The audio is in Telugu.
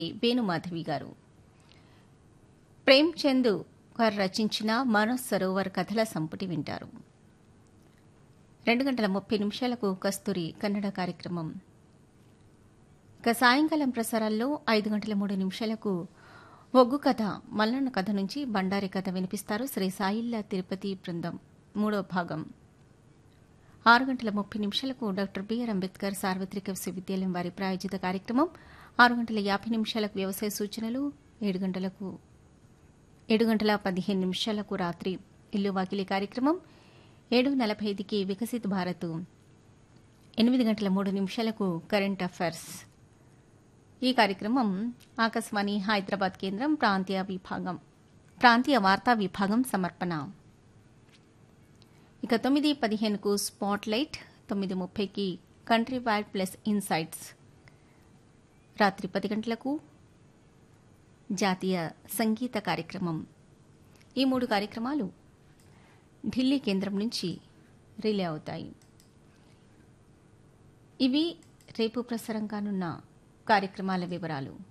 వేణుమాధవి గారు ప్రేమ్చంద్ గారు రచించిన మనోజ్ సరోవర్ కథల సంపుటి వింటారు రెండు గంటల ముప్పై నిమిషాలకు కస్తూరి కన్నడ కార్యక్రమం ఇక సాయంకాలం ప్రసారాల్లో ఐదు గంటల మూడు నిమిషాలకు ఒగ్గు కథ మల్లన్న కథ నుంచి బండారి కథ వినిపిస్తారు శ్రీ సాయిల్లా తిరుపతి బృందం మూడో భాగం ఆరు గంటల ముప్పై నిమిషాలకు డాక్టర్ బిఆర్ అంబేద్కర్ సార్వత్రిక విశ్వవిద్యాలయం వారి ప్రాయోజిత కార్యక్రమం ఆరు గంటల యాభై నిమిషాలకు వ్యవసాయ సూచనలు ఏడు గంటలకు ఏడు గంటల పదిహేను నిమిషాలకు రాత్రి ఇల్లు వాకిలి కార్యక్రమం ఏడు నలభై ఐదుకి వికసిత్ భారత్ ఎనిమిది గంటల మూడు నిమిషాలకు కరెంట్ అఫైర్స్ ఈ కార్యక్రమం ఆకాశవాణి హైదరాబాద్ కేంద్రం ప్రాంతీయ విభాగం ప్రాంతీయ వార్తా విభాగం సమర్పణ ఇక తొమ్మిది పదిహేనుకు స్పాట్ లైట్ తొమ్మిది ముప్పైకి కంట్రీ వైడ్ ప్లస్ ఇన్సైట్స్ రాత్రి పది గంటలకు జాతీయ సంగీత కార్యక్రమం ఈ మూడు కార్యక్రమాలు ఢిల్లీ కేంద్రం నుంచి రిలే అవుతాయి ఇవి రేపు ప్రసారం కానున్న కార్యక్రమాల వివరాలు